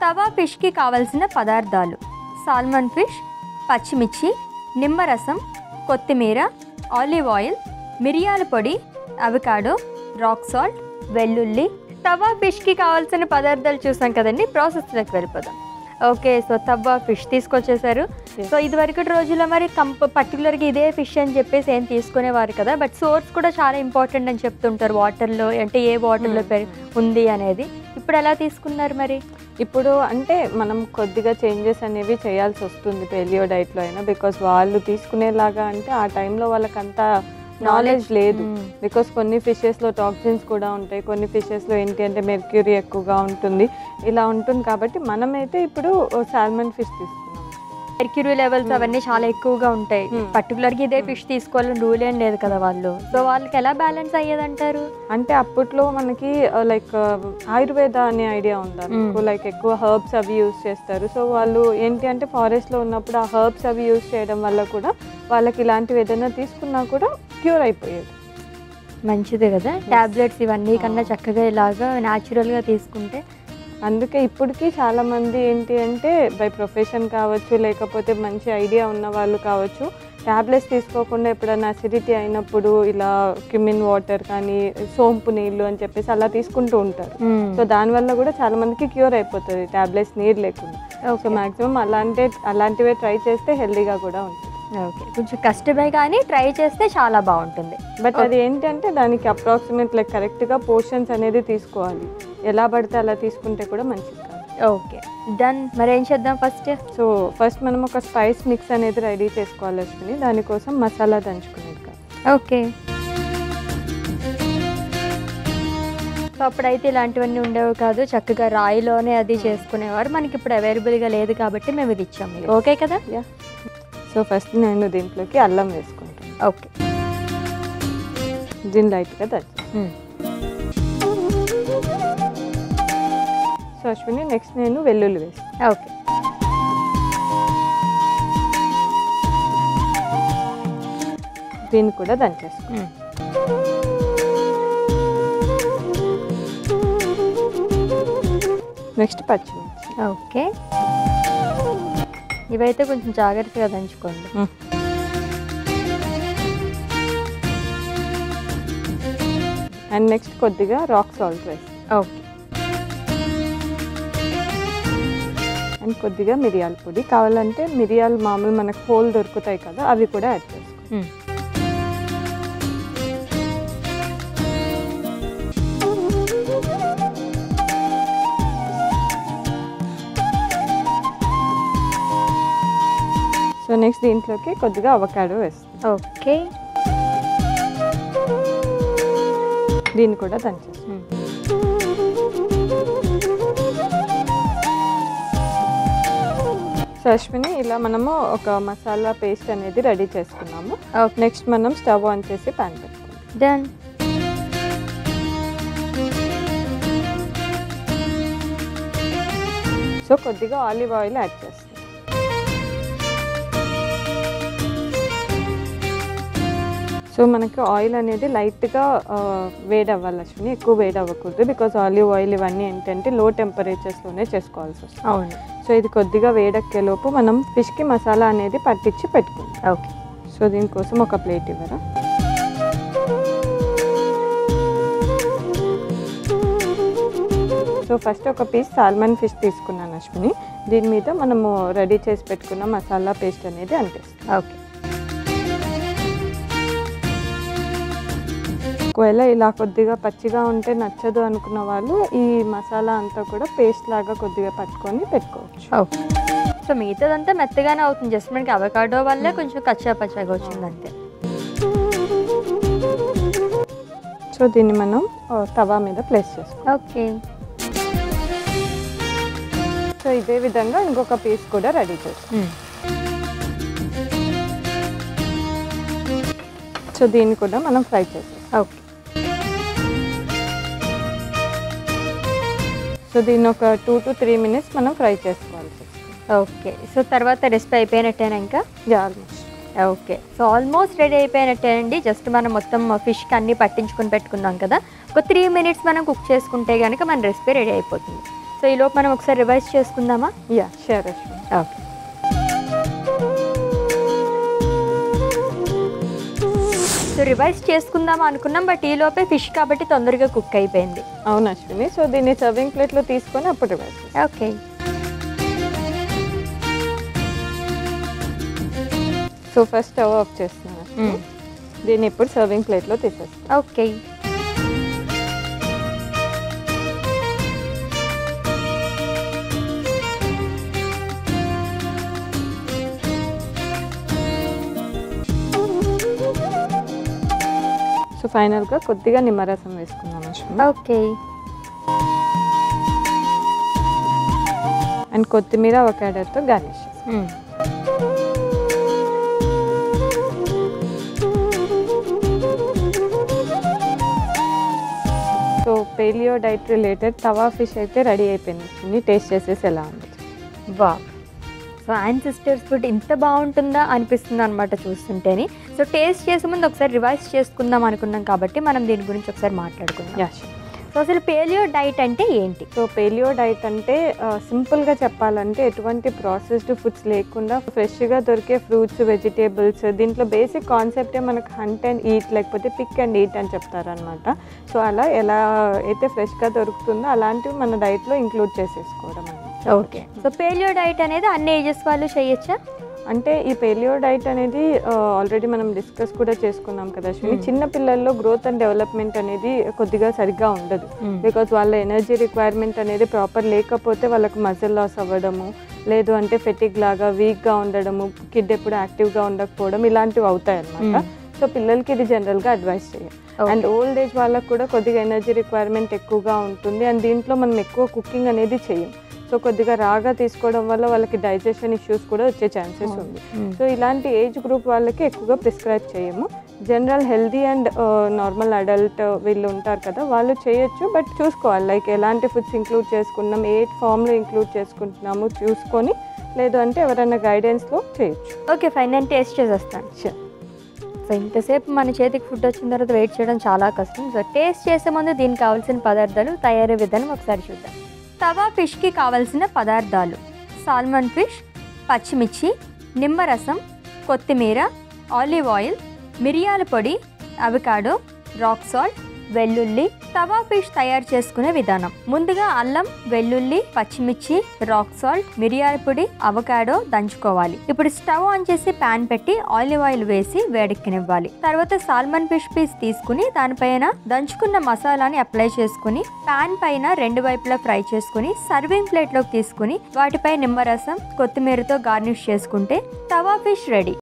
తవా ఫిష్కి కావలసిన పదార్థాలు salmon fish పచ్చిమిర్చి నిమ్మరసం కొత్తిమీర ఆలివ్ ఆయిల్ మిరియాల పొడి అవకాడో రాక్ సాల్ట్ వెల్లుల్లి తవా ఫిష్కి కావాల్సిన పదార్థాలు చూసాం కదండి ప్రాసెస్లోకి వెళ్ళిపోదాం ఓకే సో తవ్వ ఫిష్ తీసుకొచ్చేసారు సో ఇదివరకు రోజుల్లో మరి కంప పర్టికులర్గా ఇదే ఫిష్ అని చెప్పేసి ఏం తీసుకునేవారు కదా బట్ సోర్స్ కూడా చాలా ఇంపార్టెంట్ అని చెప్తుంటారు వాటర్లో అంటే ఏ వాటర్లో పెరి ఉంది అనేది ఇప్పుడు ఎలా తీసుకున్నారు మరి ఇప్పుడు అంటే మనం కొద్దిగా చేంజెస్ అనేవి చేయాల్సి వస్తుంది పెలియో డైట్లో అయినా బికాస్ వాళ్ళు తీసుకునేలాగా అంటే ఆ టైంలో వాళ్ళకంతా నాలెడ్జ్ లేదు మ్మ్. బికాస్ కొన్ని ఫిషెస్లో టాక్సిన్స్ కూడా ఉంటాయి కొన్ని ఫిషెస్లో ఏంటి అంటే మెర్క్యూరీ ఎక్కువగా ఉంటుంది ఇలా ఉంటుంది కాబట్టి మనమైతే ఇప్పుడు సాల్మన్ ఫిష్ తీసుకున్నాం మెర్క్యూరీ లెవెల్స్ అవన్నీ చాలా ఎక్కువగా ఉంటాయి Hmm. పర్టికులర్గా ఇదే ఫిష్ తీసుకోవాలని రూల్ ఏం లేదు కదా వాళ్ళు సో వాళ్ళకి ఎలా బ్యాలెన్స్ అయ్యేదంటారు అంటే అప్పట్లో మనకి లైక్ ఆయుర్వేద అనే ఐడియా ఉందా మీకు లైక్ ఎక్కువ హర్బ్స్ అవి యూస్ చేస్తారు సో వాళ్ళు ఏంటి అంటే ఫారెస్ట్ లో ఉన్నప్పుడు ఆ హర్బ్స్ అవి యూస్ చేయడం వల్ల కూడా వాళ్ళకి ఇలాంటివి ఏదైనా తీసుకున్నా కూడా క్యూర్ అయిపోయేది మంచిదే కదా టాబ్లెట్స్ ఇవన్నీ కన్నా చక్కగా ఇలాగా న్యాచురల్గా తీసుకుంటే అందుకే ఇప్పటికీ చాలా మంది ఏంటి అంటే బై ప్రొఫెషన్ కావచ్చు లేకపోతే మంచి ఐడియా ఉన్న వాళ్ళు కావచ్చు టాబ్లెట్స్ తీసుకోకుండా ఎప్పుడైనా అసిడిటీ అయినప్పుడు ఇలా క్యూమిన్ వాటర్ కానీ సోంపు నీళ్ళు అని చెప్పేసి అలా తీసుకుంటూ ఉంటారు సో దానివల్ల కూడా చాలా మందికి క్యూర్ అయిపోతుంది టాబ్లెట్స్ నీరు లేకుండా సో మాక్సిమం అలాంటి అలాంటివే ట్రై చేస్తే హెల్దీగా కూడా ఉంటుంది ఓకే కొంచెం కష్టమే కానీ ట్రై చేస్తే చాలా బాగుంటుంది బట్ అది ఏంటంటే దానికి అప్రాక్సిమేట్ లైక్ కరెక్ట్గా పోర్షన్స్ అనేది తీసుకోవాలి ఎలా పడితే అలా తీసుకుంటే కూడా మంచిది కాదు ఓకే డన్ మరి ఏం చేద్దాం ఫస్ట్ సో ఫస్ట్ మనం ఒక స్పైస్ మిక్స్ అనేది రెడీ చేసుకోవాలి అశ్విని దానికోసం మసాలా దంచుకునేది కాదు ఓకే సో అప్పుడైతే ఇలాంటివన్నీ ఉండేవి కాదు చక్కగా రాయిలోనే అది చేసుకునేవారు మనకి ఇప్పుడు అవైలబుల్గా లేదు కాబట్టి మేము ఇది ఇచ్చాము మీకు. ఓకే కదా యా సో ఫస్ట్ నేను దీంట్లోకి అల్లం వేసుకుంటాను ఓకే దీన్ని లైట్గా దంచి సో అశ్విని నెక్స్ట్ నేను వెల్లుల్లి వేస్తాను ఓకే దీన్ని కూడా దంచేసుకుంటాను నెక్స్ట్ పచ్చిమిర్చి ఓకే ఇవైతే కొంచెం జాగ్రత్తగా దంచుకోండి అండ్ నెక్స్ట్ కొద్దిగా రాక్ సాల్ట్ వేస్తాను ఓకే అండ్ కొద్దిగా మిరియాల పొడి కావాలంటే మిరియాలు మామూలు మనకు హోల్ దొరుకుతాయి కదా అవి కూడా యాడ్ చేసుకో సో నెక్స్ట్ దీంట్లోకి కొద్దిగా అవకాడో వేస్తాం ఓకే దీన్ని కూడా దంచేస్తాం సో అశ్విని ఇలా మనము ఒక మసాలా పేస్ట్ అనేది రెడీ చేసుకున్నాము ఓకే నెక్స్ట్ మనం స్టవ్ ఆన్ చేసి ప్యాన్ పెట్టుకుందాం డన్ సో కొద్దిగా ఆలివ్ ఆయిల్ యాడ్ చేస్తాం సో మనకి ఆయిల్ అనేది లైట్గా వేడి అవ్వాలి అశ్విని ఎక్కువ వేడి అవ్వకూడదు బికాజ్ ఆలివ్ ఆయిల్ ఇవన్నీ ఏంటంటే లో టెంపరేచర్స్లోనే చేసుకోవాల్సి వస్తుంది అవును సో ఇది కొద్దిగా వేడెక్కే లోపు మనం ఫిష్కి మసాలా అనేది పట్టించి పెట్టుకుందాం ఓకే సో దీనికోసం ఒక ప్లేట్ ఇవ్వరా సో ఫస్ట్ ఒక పీస్ సాల్మన్ ఫిష్ తీసుకున్నాను అశ్విని దీని మీద మనము రెడీ చేసి పెట్టుకున్న మసాలా పేస్ట్ అనేది అంటేస్తాం ఓకే ఒకవేళ ఇలా కొద్దిగా పచ్చిగా ఉంటే నచ్చదు అనుకున్న వాళ్ళు ఈ మసాలా అంతా కూడా పేస్ట్ లాగా కొద్దిగా పట్టుకొని పెట్టుకోవచ్చు ఓకే సో మిగతాదంతా మెత్తగానే అవుతుంది జస్ట్ మనకి అవకాడో వల్లే కొంచెం కచ్చా పచ్చాగా వచ్చింది అంతే సో దీన్ని మనం ఆ, తవా మీద ప్లేస్ చేసుకోవాలి ఓకే సో ఇదే విధంగా ఇంకొక పీస్ కూడా రెడీ చేసుకోవాలి సో దీన్ని కూడా మనం ఫ్రై చేసేస్తాం ఓకే సో దీన్ని ఒక టూ టు త్రీ మినిట్స్ మనం ఫ్రై చేసుకోవాల్సి వస్తుంది ఓకే సో తర్వాత రెసిపీ అయిపోయినట్టేనా ఇంకా almost okay so almost ready అయిపోయినట్టేనండి జస్ట్ మనం మొత్తం ఫిష్కి అన్నీ పట్టించుకొని పెట్టుకున్నాం కదా ఒక త్రీ మినిట్స్ మనం కుక్ చేసుకుంటే కనుక మన రెసిపీ రెడీ అయిపోతుంది సో ఈ లోపు మనం ఒకసారి రివైజ్ చేసుకుందామా yeah sure Ashwini okay so revise చేసుకుందాం అనుకున్నాం బట్ ఈ లోపే ఫిష్ కాబట్టి తొందరగా కుక్ అయిపోయింది అవును అశ్విని సో దీన్ని సర్వింగ్ ప్లేట్లో తీసుకొని అప్పుడు reverse okay so first stove off చేస్తున్నాను అశ్విని. దీన్ని ఇప్పుడు సర్వింగ్ ప్లేట్లో తీసేస్తాను ఓకే సో ఫైనల్గా కొద్దిగా నిమ్మరసం వేసుకుందాం అశ్విని ఓకే అండ్ కొత్తిమీర అవకాడోతో garnish so paleo diet related tawa fish అయితే రెడీ అయిపోయింది అశ్విని టేస్ట్ చేసేసి ఎలా ఉంది వా సో యాన్సిస్టర్స్ ఫుడ్ ఇంత బాగుంటుందా అనిపిస్తుంది అనమాట చూస్తుంటేనే సో టేస్ట్ చేసే ముందు ఒకసారి రివైజ్ చేసుకుందాం అనుకున్నాం కాబట్టి మనం దీని గురించి ఒకసారి మాట్లాడుకుందాం యా సో అసలు పేలియో డైట్ అంటే ఏంటి సో పేలియో డైట్ అంటే ఆ, సింపుల్గా చెప్పాలంటే ఎటువంటి ప్రాసెస్డ్ ఫుడ్స్ లేకుండా ఫ్రెష్గా దొరికే ఫ్రూట్స్ వెజిటేబుల్స్ దీంట్లో బేసిక్ కాన్సెప్టే మనకు హంట్ అండ్ ఈట్ లేకపోతే పిక్ అండ్ ఈట్ అని చెప్తారనమాట సో అలా ఎలా అయితే ఫ్రెష్గా దొరుకుతుందో అలాంటివి మన డైట్లో ఇంక్లూడ్ చేసేసుకోవడం అన్నమాట ఓకే సో పేలియో డైట్ అనేది అన్ని ఏజెస్ వాళ్ళు చేయొచ్చా అంటే ఈ పేలియో డైట్ అనేది ఆల్రెడీ మనం డిస్కస్ కూడా చేసుకున్నాం కదా అశ్విని చిన్న పిల్లల్లో గ్రోత్ అండ్ డెవలప్మెంట్ అనేది కొద్దిగా సరిగ్గా ఉండదు బికాజ్ వాళ్ళ ఎనర్జీ రిక్వైర్మెంట్ అనేది ప్రాపర్ లేకపోతే వాళ్ళకి మజిల్ లాస్ అవ్వడము లేదు అంటే ఫెటిక్ లాగా వీక్గా ఉండడము కిడ్ ఎప్పుడు యాక్టివ్గా ఉండకపోవడం ఇలాంటివి అవుతాయి అనమాట సో పిల్లలకి ఇది జనరల్గా అడ్వైస్ చేయాలి అండ్ ఓల్డ్ ఏజ్ వాళ్ళకి కూడా కొద్దిగా ఎనర్జీ రిక్వైర్మెంట్ ఎక్కువగా ఉంటుంది అండ్ దీంట్లో మనం ఎక్కువ కుకింగ్ అనేది చేయం సో కొద్దిగా రాగా తీసుకోవడం వల్ల వాళ్ళకి డైజెషన్ ఇష్యూస్ కూడా వచ్చే ఛాన్సెస్ ఉంది సో ఇలాంటి ఏజ్ గ్రూప్ వాళ్ళకి ఎక్కువగా ప్రిస్క్రైబ్ చేయము general healthy and normal adult వీళ్ళు ఉంటారు కదా వాళ్ళు చేయొచ్చు బట్ చూసుకోవాలి లైక్ ఎలాంటి ఫుడ్స్ ఇంక్లూడ్ చేసుకున్నాం ఏ ఫామ్లో ఇంక్లూడ్ చేసుకుంటున్నాము చూసుకొని లేదు అంటే ఎవరైనా గైడెన్స్లో చేయొచ్చు ఓకే ఫైన్ నేను టేస్ట్ చేసేస్తాను Sure. సో ఇంతసేపు మన చేతికి ఫుడ్ వచ్చిన తర్వాత వెయిట్ చేయడం చాలా కష్టం సో టేస్ట్ చేసే ముందు దీనికి కావాల్సిన పదార్థాలు తయారీ విధానం ఒకసారి చూద్దాం తవా ఫిష్కి కావాల్సిన పదార్థాలు సాల్మన్ ఫిష్ పచ్చిమిర్చి నిమ్మరసం కొత్తిమీర ఆలివ్ ఆయిల్ మిరియాల పొడి అవకాడో రాక్ సాల్ట్ వెల్లుల్లి తవా ఫిష్ తయారు చేసుకునే విధానం ముందుగా అల్లం వెల్లుల్లి పచ్చిమిర్చి రాక్ సాల్ట్ మిరియాల పొడి అవకాడో దంచుకోవాలి ఇప్పుడు స్టవ్ ఆన్ చేసి పాన్ పెట్టి ఆలివ్ ఆయిల్ వేసి వేడెక్కనివ్వాలి తర్వాత సాల్మన్ ఫిష్ పీస్ తీసుకుని దానిపైన దంచుకున్న మసాలాని అప్లై చేసుకుని పాన్ పైన రెండు వైపులా ఫ్రై చేసుకుని సర్వింగ్ ప్లేట్ లోకి తీసుకుని వాటిపై నిమ్మరసం కొత్తిమీరతో గార్నిష్ చేసుకుంటే తవా ఫిష్ రెడీ